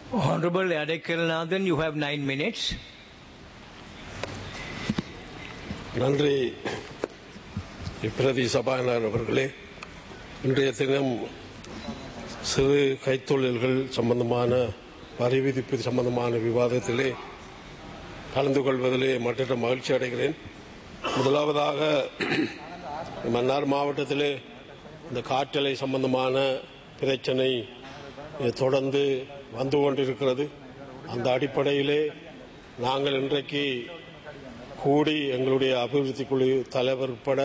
Honorable Adekelnathan, you have nine minutes. நன்றி பிரதி சபாநாயகர் அவர்களே இன்றைய தினம் சிறு கைத்தொழில்கள் சம்பந்தமான வரி விதிப்பு சம்பந்தமான விவாதத்திலே கலந்து கொள்வதிலே மற்ற மகிழ்ச்சி அடைகிறேன் முதலாவதாக மன்னார் மாவட்டத்திலே இந்த காற்றலை சம்பந்தமான பிரச்சனை தொடர்ந்து வந்து கொண்டிருக்கிறது அந்த அடிப்படையிலே நாங்கள் இன்றைக்கு கூடி எங்களுடைய அபிவிருத்தி குழு தலைவர் உட்பட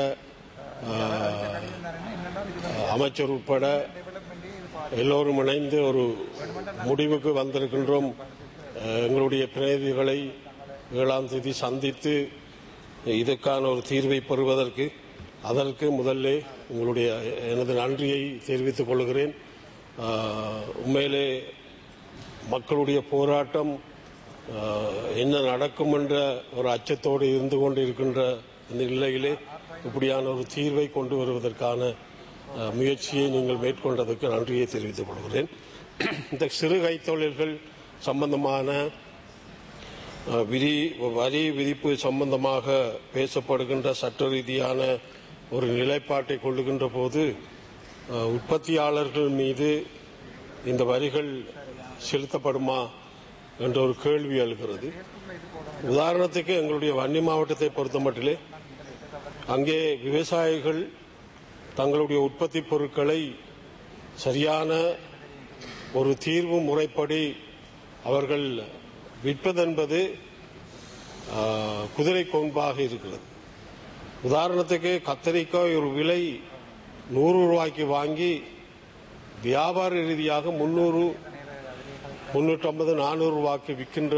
ஆஹ், அமைச்சர் உட்பட எல்லோரும் இணைந்து ஒரு முடிவுக்கு வந்திருக்கின்றோம் அஹ், எங்களுடைய பிரதிநிதிகளை ஏழாம் தேதி சந்தித்து இதற்கான ஒரு தீர்வை பெறுவதற்கு அதற்கு முதல்ல உங்களுடைய எனது நன்றியை தெரிவித்துக் கொள்கிறேன் ஆஹ், உண்மையிலே மக்களுடைய போராட்டம் ஆஹ், என்ன நடக்கும் என்ற ஒரு அச்சத்தோடு இருந்து கொண்டு இருக்கின்ற இந்த நிலையிலே இப்படியான ஒரு தீர்வை கொண்டு வருவதற்கான ஆஹ், முயற்சியை நீங்கள் மேற்கொண்டதற்கு நன்றியை தெரிவித்துக் கொள்கிறேன் இந்த சிறு கைத்தொழில்கள் சம்பந்தமான ஆஹ், விதி வரி விதிப்பு சம்பந்தமாக பேசப்படுகின்ற சட்ட ரீதியான ஒரு நிலைப்பாட்டை கொள்ளுகின்ற போது ஆஹ், உற்பத்தியாளர்கள் மீது இந்த வரிகள் செலுத்தப்படுமா என்ற ஒரு கேள்வி எழுகிறது உதாரணத்துக்கு எங்களுடைய வன்னி மாவட்டத்தை பொறுத்த மட்டிலே அங்கே விவசாயிகள் தங்களுடைய உற்பத்தி பொருட்களை சரியான ஒரு தீர்வு முறைப்படி அவர்கள் விற்பதென்பது ஆ, குதிரை கொம்பாக இருக்கிறது உதாரணத்துக்கு கத்தரிக்காய் ஒரு விலை நூறு ரூபாய்க்கு வாங்கி வியாபார ரீதியாக முன்னூறு முன்னூற்றி ஐம்பது நானூறு ரூபாய்க்கு விற்கின்ற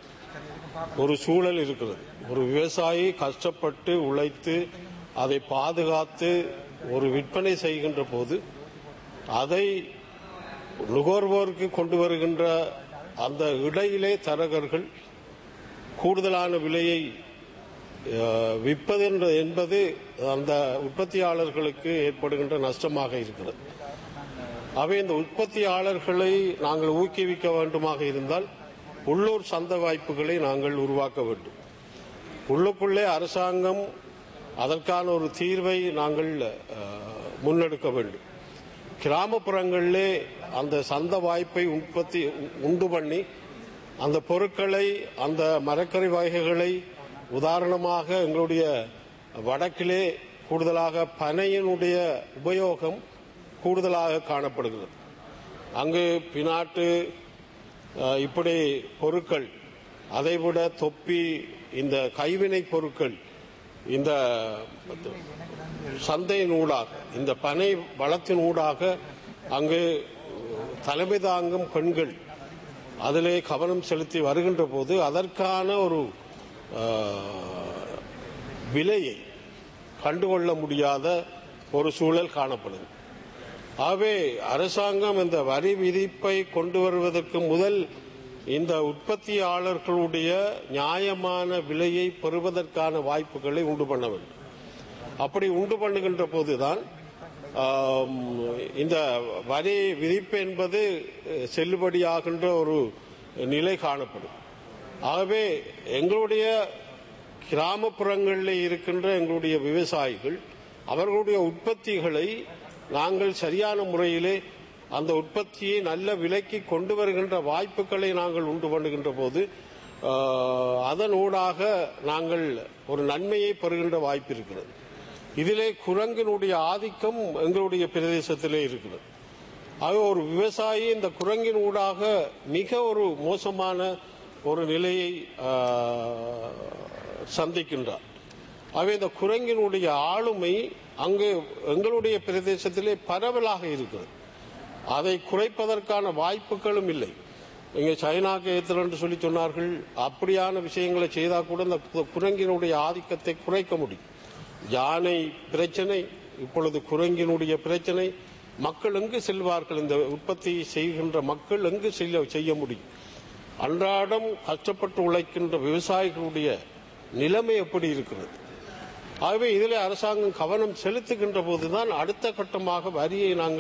ஒரு சூழல் இருக்கிறது ஒரு விவசாயி கஷ்டப்பட்டு உழைத்து அதை பாதுகாத்து ஒரு விற்பனை செய்கின்ற போது அதை நுகர்வோருக்கு கொண்டு வருகின்ற அந்த இடையிலே தரகர்கள் கூடுதலான விலையை அஹ், விற்பது என்ற- என்பது அந்த உற்பத்தியாளர்களுக்கு ஏற்படுகின்ற நஷ்டமாக இருக்கிறது அவை இந்த உற்பத்தியாளர்களை நாங்கள் ஊக்குவிக்க வேண்டுமாக இருந்தால் உள்ளூர் சந்தை வாய்ப்புகளை நாங்கள் உருவாக்க வேண்டும் உள்ளுக்குள்ளே அரசாங்கம் அதற்கான ஒரு தீர்வை நாங்கள் அஹ், முன்னெடுக்க வேண்டும் கிராமப்புறங்களிலே அந்த சந்த வாய்ப்பை உற்பத்தி உண்டு பண்ணி அந்த பொருட்களை அந்த மரக்கறி வகைகளை உதாரணமாக எங்களுடைய வடக்கிலே கூடுதலாக பனையினுடைய உபயோகம் கூடுதலாக காணப்படுகிறது அங்கு பினாட்டு அஹ், இப்படி பொருட்கள் அதைவிட தொப்பி இந்த கைவினை பொருட்கள் இந்த சந்தையின் ஊடாக இந்த பனை வளத்தின் ஊடாக அங்கு தலைமை தாங்கும் பெண்கள் அதிலே கவனம் செலுத்தி வருகின்ற போது அதற்கான ஒரு அஹ், விலையை கண்டுகொள்ள முடியாத ஒரு சூழல் காணப்படுது ஆகவே அரசாங்கம் இந்த வரி விதிப்பை கொண்டு வருவதற்கு முதல் இந்த உற்பத்தியாளர்களுடைய நியாயமான விலையை பெறுவதற்கான வாய்ப்புகளை உண்டு பண்ண வேண்டும் அப்படி உண்டு பண்ணுகின்ற போதுதான் ஆம், இந்த வரி விதிப்பு என்பது அஹ், செல்லுபடியாகின்ற ஒரு நிலை காணப்படும் ஆகவே எங்களுடைய கிராமப்புறங்களில் இருக்கின்ற எங்களுடைய விவசாயிகள் அவர்களுடைய உற்பத்திகளை நாங்கள் சரியான முறையிலே அந்த உற்பத்தியை நல்ல விலைக்கு கொண்டு வருகின்ற வாய்ப்புகளை நாங்கள் உண்டு பண்ணுகின்ற போது ஆஹ், அதன் ஊடாக நாங்கள் ஒரு நன்மையை பெறுகின்ற வாய்ப்பு இருக்கிறது இதிலே குரங்கினுடைய ஆதிக்கம் எங்களுடைய பிரதேசத்திலே இருக்கிறது ஆக ஒரு விவசாயி இந்த குரங்கின் ஊடாக மிக ஒரு மோசமான ஒரு நிலையை ஆஹ், சந்திக்கின்றார் ஆகவே இந்த குரங்கினுடைய ஆளுமை அங்கு எங்களுடைய பிரதேசத்திலே பரவலாக இருக்கிறது அதை குறைப்பதற்கான வாய்ப்புகளும் இல்லை இங்கே சைனாக்கு ஏத்தல் என்று சொல்லி சொன்னார்கள் அப்படியான விஷயங்களை செய்தால் கூட இந்த கு- குரங்கினுடைய ஆதிக்கத்தை குறைக்க முடியும் யானை பிரச்சனை இப்பொழுது குரங்கினுடைய பிரச்சனை மக்கள் எங்கு செல்வார்கள் இந்த உற்பத்தி செய்கின்ற மக்கள் எங்கு செல்ல செய்ய முடியும் அன்றாடம் கஷ்டப்பட்டு உழைக்கின்ற விவசாயிகளுடைய நிலைமை எப்படி இருக்கிறது ஆகவே இதில் அரசாங்கம் கவனம் செலுத்துகின்ற போதுதான் அடுத்த கட்டமாக வரியை நாங்கள்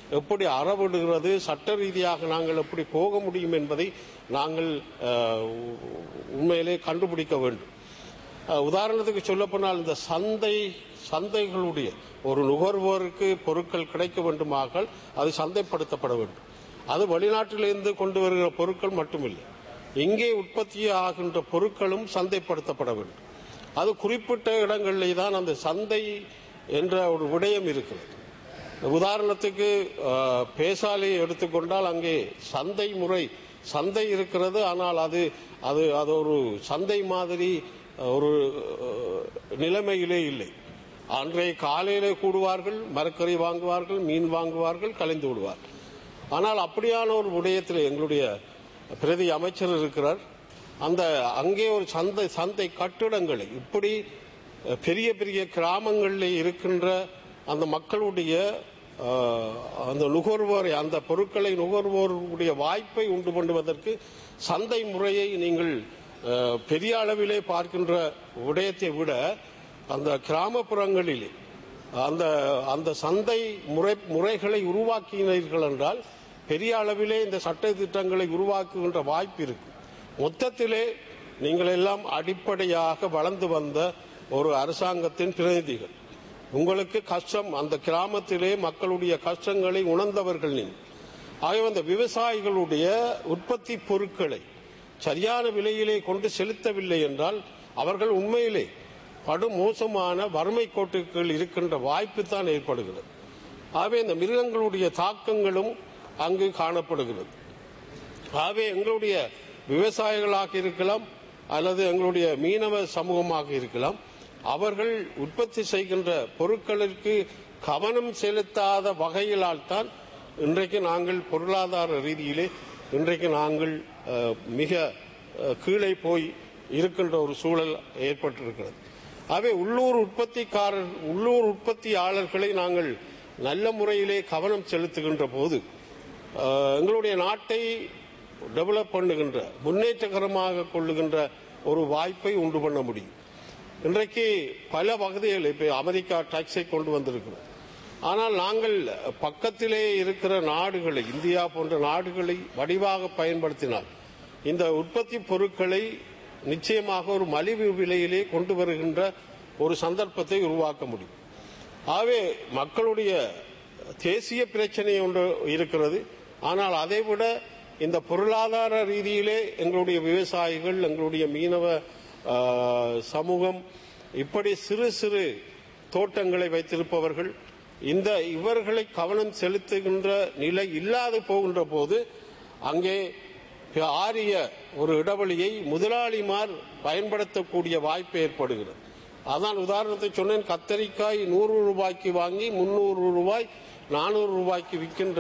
எப்படி அறவிடுகிறது சட்ட ரீதியாக நாங்கள் எப்படி போக முடியும் என்பதை நாங்கள் அஹ், உண்மையிலே கண்டுபிடிக்க வேண்டும் அஹ், உதாரணத்துக்கு சொல்லப்போனால் இந்த சந்தை சந்தைகளுடைய ஒரு நுகர்வோருக்கு பொருட்கள் கிடைக்க வேண்டுமாக அது சந்தைப்படுத்தப்பட வேண்டும் அது வெளிநாட்டிலிருந்து கொண்டு வருகிற பொருட்கள் மட்டுமில்லை இங்கே உற்பத்தி ஆகின்ற பொருட்களும் சந்தைப்படுத்தப்பட வேண்டும் அது குறிப்பிட்ட இடங்களிலே தான் அந்த சந்தை என்ற ஒரு விடயம் இருக்கிறது உதாரணத்துக்கு அஹ், பேசாலையை எடுத்துக்கொண்டால் அங்கே சந்தை முறை சந்தை இருக்கிறது ஆனால் அது அது அது ஒரு சந்தை மாதிரி ஒரு அஹ், நிலைமையிலே இல்லை அன்றைய காலையிலே கூடுவார்கள் மரக்கறி வாங்குவார்கள் மீன் வாங்குவார்கள் கலைந்து விடுவார்கள் ஆனால் அப்படியான ஒரு விடயத்தில் எங்களுடைய பிரதி அமைச்சர் இருக்கிறார் அந்த அங்கே ஒரு சந்தை சந்தை கட்டிடங்களை இப்படி அஹ், பெரிய பெரிய கிராமங்களில் இருக்கின்ற அந்த மக்களுடைய அஹ், அந்த நுகர்வோரை அந்த பொருட்களை நுகர்வோருடைய வாய்ப்பை உண்டு பண்ணுவதற்கு சந்தை முறையை நீங்கள் அஹ், பெரிய அளவிலே பார்க்கின்ற விடயத்தை விட அந்த கிராமப்புறங்களிலே அந்த அந்த சந்தை முறை முறைகளை உருவாக்கினீர்கள் என்றால் பெரிய அளவிலே இந்த சட்ட திட்டங்களை உருவாக்குகின்ற வாய்ப்பு இருக்கு மொத்தத்திலே நீங்கள் எல்லாம் அடிப்படையாக வளர்ந்து வந்த ஒரு அரசாங்கத்தின் பிரதிநிதிகள் உங்களுக்கு கஷ்டம் அந்த கிராமத்திலே மக்களுடைய கஷ்டங்களை உணர்ந்தவர்கள் நீங்கள் ஆகவே அந்த விவசாயிகளுடைய உற்பத்தி பொருட்களை சரியான விலையிலே கொண்டு செலுத்தவில்லை என்றால் அவர்கள் உண்மையிலே படு மோசமான வறுமை கோட்டுகள் இருக்கின்ற வாய்ப்பு தான் ஏற்படுகிறது ஆகவே இந்த மிருகங்களுடைய தாக்கங்களும் அங்கு காணப்படுகிறது ஆகவே எங்களுடைய விவசாயிகளாக இருக்கலாம் அல்லது எங்களுடைய மீனவ சமூகமாக இருக்கலாம் அவர்கள் உற்பத்தி செய்கின்ற பொருட்களுக்கு கவனம் செலுத்தாத வகையிலால் தான் இன்றைக்கு நாங்கள் பொருளாதார ரீதியிலே இன்றைக்கு நாங்கள் அஹ், மிக அஹ், கீழே போய் இருக்கின்ற ஒரு சூழல் ஏற்பட்டிருக்கிறது ஆகவே உள்ளூர் உற்பத்திக்காரர் உள்ளூர் உற்பத்தியாளர்களை நாங்கள் நல்ல முறையிலே கவனம் செலுத்துகின்ற போது அஹ், எங்களுடைய நாட்டை டெவலப் பண்ணுகின்ற முன்னேற்றகரமாக கொள்ளுகின்ற ஒரு வாய்ப்பை உண்டு பண்ண முடியும் இன்றைக்கு பல பகுதிகள் இப்ப அமெரிக்கா டாக்ஸை கொண்டு வந்திருக்கிறோம் ஆனால் நாங்கள் பக்கத்திலே இருக்கிற நாடுகளை இந்தியா போன்ற நாடுகளை வடிவாக பயன்படுத்தினால் இந்த உற்பத்தி பொருட்களை நிச்சயமாக ஒரு மலிவு விலையிலே கொண்டு வருகின்ற ஒரு சந்தர்ப்பத்தை உருவாக்க முடியும் ஆகவே மக்களுடைய தேசிய பிரச்சனை ஒன்று இருக்கிறது ஆனால் அதைவிட இந்த பொருளாதார ரீதியிலே எங்களுடைய விவசாயிகள் எங்களுடைய மீனவ ஆ, சமூகம் இப்படி சிறு சிறு தோட்டங்களை வைத்திருப்பவர்கள் இந்த இவர்களை கவனம் செலுத்துகின்ற நிலை இல்லாது போகின்ற போது அங்கே ஆரிய ஒரு இடைவெளியை முதலாளிமார் பயன்படுத்தக்கூடிய வாய்ப்பு ஏற்படுகிறது அதான் உதாரணத்தை சொன்னேன் கத்தரிக்காய் நூறு ரூபாய்க்கு வாங்கி முன்னூறு ரூபாய் நானூறு ரூபாய்க்கு விற்கின்ற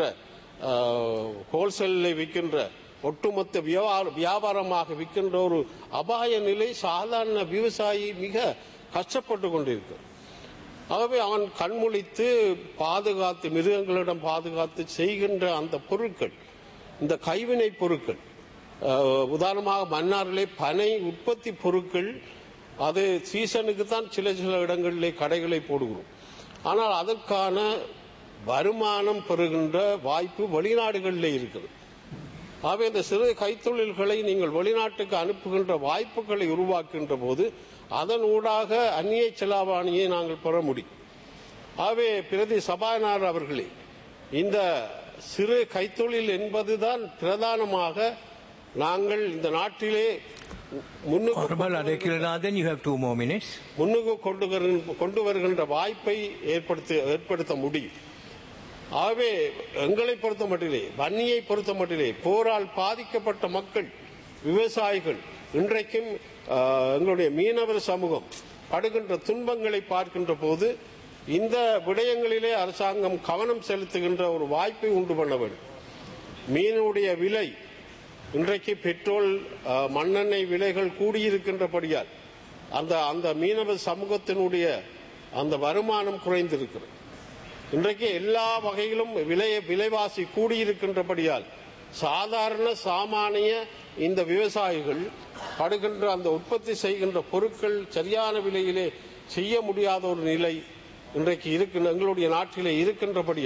ஹோல்சேலில் விற்கின்ற ஒட்டுமொத்த வியாபார- வியாபாரமாக விற்கின்ற ஒரு அபாய நிலை சாதாரண விவசாயி மிக கஷ்டப்பட்டு கொண்டிருக்கிறார் ஆகவே அவன் கண்முழித்து பாதுகாத்து மிருகங்களிடம் பாதுகாத்து செய்கின்ற அந்த பொருட்கள் இந்த கைவினை பொருட்கள் அஹ், உதாரணமாக மன்னாரிலே பனை உற்பத்தி பொருட்கள் அது சீசனுக்கு தான் சில சில இடங்களிலே கடைகளை போடுகிறோம் ஆனால் அதற்கான வருமானம் பெறுகின்ற வாய்ப்பு வெளிநாடுகளிலே இருக்கிறது ஆகவே இந்த சிறு கைத்தொழில்களை நீங்கள் வெளிநாட்டுக்கு அனுப்புகின்ற வாய்ப்புகளை உருவாக்குகின்ற போது அதன் ஊடாக அந்நிய செலாவணியை நாங்கள் பெற முடியும் ஆகவே பிரதி சபாநாயகர் அவர்களே இந்த சிறு கைத்தொழில் என்பதுதான் பிரதானமாக நாங்கள் இந்த நாட்டிலே முன்னுக்கு Honorable Adekilanathan, you have two more minutes. முன்னுக்கு கொண்டு வருகின்ற- கொண்டு வருகின்ற வாய்ப்பை ஏற்படுத்த ஏற்படுத்த முடியும் ஆகவே எங்களை பொறுத்த மட்டிலே வன்னியை பொறுத்த மட்டிலே போரால் பாதிக்கப்பட்ட மக்கள் விவசாயிகள் இன்றைக்கும் ஆஹ், எங்களுடைய மீனவர் சமூகம் படுகின்ற துன்பங்களை பார்க்கின்ற போது இந்த விடயங்களிலே அரசாங்கம் கவனம் செலுத்துகின்ற ஒரு வாய்ப்பை உண்டு பண்ண வேண்டும் மீனுடைய விலை இன்றைக்கு பெட்ரோல் அஹ், மண்ணெண்ணெய் விலைகள் கூடியிருக்கின்றபடியால் அந்த அந்த மீனவ சமூகத்தினுடைய அந்த வருமானம் குறைந்திருக்கிறது இன்றைக்கு எல்லா வகையிலும் விலை விலைவாசி கூடியிருக்கின்றபடியால் சாதாரண சாமானிய இந்த விவசாயிகள் படுகின்ற அந்த உற்பத்தி செய்கின்ற பொருட்கள் சரியான விலையிலே செய்ய முடியாத ஒரு நிலை இன்றைக்கு இருக்கின்ற எங்களுடைய நாட்டிலே இருக்கின்றபடியால்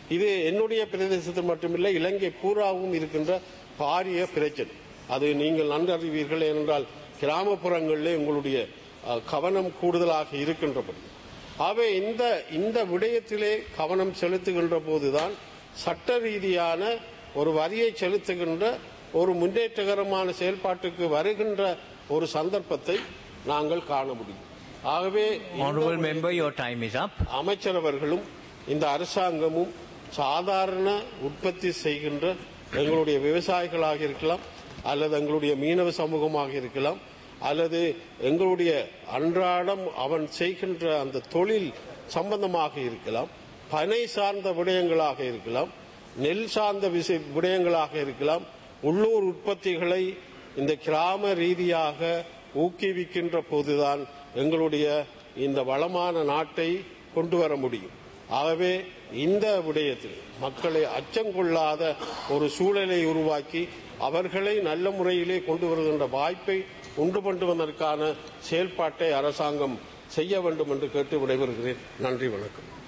இது என்னுடைய பிரதேசத்தில் மட்டுமில்லை இலங்கை பூராவும் இருக்கின்ற பாரிய பிரச்சனை அது நீங்கள் நன்கு அறிவீர்கள் ஏனென்றால் கிராமப்புறங்களிலே உங்களுடைய அஹ், கவனம் கூடுதலாக இருக்கின்றபடி ஆகவே இந்த இந்த விடயத்திலே கவனம் செலுத்துகின்ற போதுதான் சட்ட ரீதியான ஒரு வரியை செலுத்துகின்ற ஒரு முன்னேற்றகரமான செயல்பாட்டுக்கு வருகின்ற ஒரு சந்தர்ப்பத்தை நாங்கள் காண முடியும் ஆகவே இந்த Honorable member, your time is up. அமைச்சரவர்களும் இந்த அரசாங்கமும் சாதாரண உற்பத்தி செய்கின்ற எங்களுடைய விவசாயிகளாக இருக்கலாம் அல்லது எங்களுடைய மீனவ சமூகமாக இருக்கலாம் அல்லது எங்களுடைய அன்றாடம் அவன் செய்கின்ற அந்த தொழில் சம்பந்தமாக இருக்கலாம் பனை சார்ந்த விடயங்களாக இருக்கலாம் நெல் சார்ந்த விஷய விடயங்களாக இருக்கலாம் உள்ளூர் உற்பத்திகளை இந்த கிராம ரீதியாக ஊக்குவிக்கின்ற போதுதான் எங்களுடைய இந்த வளமான நாட்டை கொண்டு வர முடியும் ஆகவே இந்த விடயத்தில் மக்களை அச்சங்கொள்ளாத ஒரு சூழலை உருவாக்கி அவர்களை நல்ல முறையிலே கொண்டு வருகின்ற வாய்ப்பை உண்டு பண்ணுவதற்கான செயல்பாட்டை அரசாங்கம் செய்ய வேண்டும் என்று கேட்டு விடைபெறுகிறேன் நன்றி வணக்கம்